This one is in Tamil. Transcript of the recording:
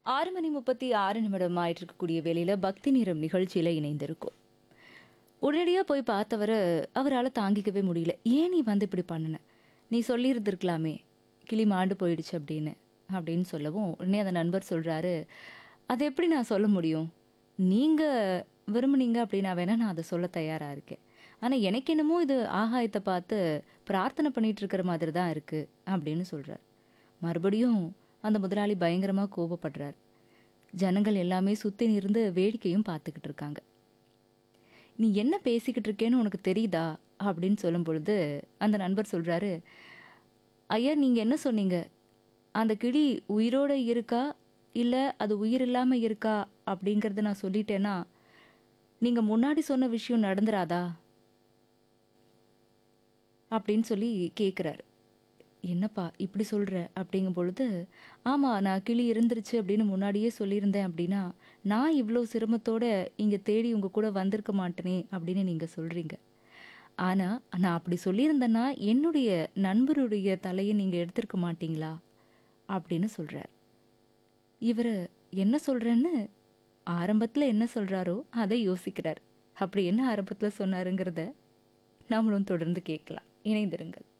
ஆறு மணி முப்பத்தி ஆறு நிமிடம் ஆயிட்டு இருக்கக்கூடிய வேலையில பக்தி நிறம் நிகழ்ச்சியில இணைந்திருக்கும் உடனடியாக போய் பார்த்தவர் அவரால் தாங்கிக்கவே முடியல ஏன் நீ வந்து இப்படி பண்ணுன நீ சொல்லியிருந்திருக்கலாமே கிளி மாண்டு போயிடுச்சு அப்படின்னு அப்படின்னு சொல்லவும் உடனே அந்த நண்பர் சொல்கிறாரு அது எப்படி நான் சொல்ல முடியும் நீங்கள் விரும்புனீங்க அப்படின்னா வேணால் நான் அதை சொல்ல தயாராக இருக்கேன் ஆனால் எனக்கு என்னமோ இது ஆகாயத்தை பார்த்து பிரார்த்தனை பண்ணிட்டு இருக்கிற மாதிரி தான் இருக்குது அப்படின்னு சொல்கிறார் மறுபடியும் அந்த முதலாளி பயங்கரமாக கோபப்படுறார் ஜனங்கள் எல்லாமே சுற்றி இருந்து வேடிக்கையும் பார்த்துக்கிட்டு இருக்காங்க நீ என்ன பேசிக்கிட்டு இருக்கேன்னு உனக்கு தெரியுதா அப்படின்னு சொல்லும் பொழுது அந்த நண்பர் சொல்கிறாரு ஐயா நீங்கள் என்ன சொன்னீங்க அந்த கிளி உயிரோட இருக்கா இல்லை அது உயிர் இல்லாமல் இருக்கா அப்படிங்கிறத நான் சொல்லிட்டேன்னா நீங்கள் முன்னாடி சொன்ன விஷயம் நடந்துராதா அப்படின்னு சொல்லி கேட்குறாரு என்னப்பா இப்படி சொல்கிற அப்படிங்கும் பொழுது ஆமாம் நான் கிளி இருந்துருச்சு அப்படின்னு முன்னாடியே சொல்லியிருந்தேன் அப்படின்னா நான் இவ்வளோ சிரமத்தோட இங்கே தேடி உங்கள் கூட வந்திருக்க மாட்டேனே அப்படின்னு நீங்கள் சொல்கிறீங்க ஆனால் நான் அப்படி சொல்லியிருந்தேன்னா என்னுடைய நண்பருடைய தலையை நீங்கள் எடுத்திருக்க மாட்டீங்களா அப்படின்னு சொல்கிறார் இவர் என்ன சொல்கிறேன்னு ஆரம்பத்தில் என்ன சொல்கிறாரோ அதை யோசிக்கிறார் அப்படி என்ன ஆரம்பத்தில் சொன்னாருங்கிறத நாமளும் தொடர்ந்து கேட்கலாம் இணைந்திருங்கள்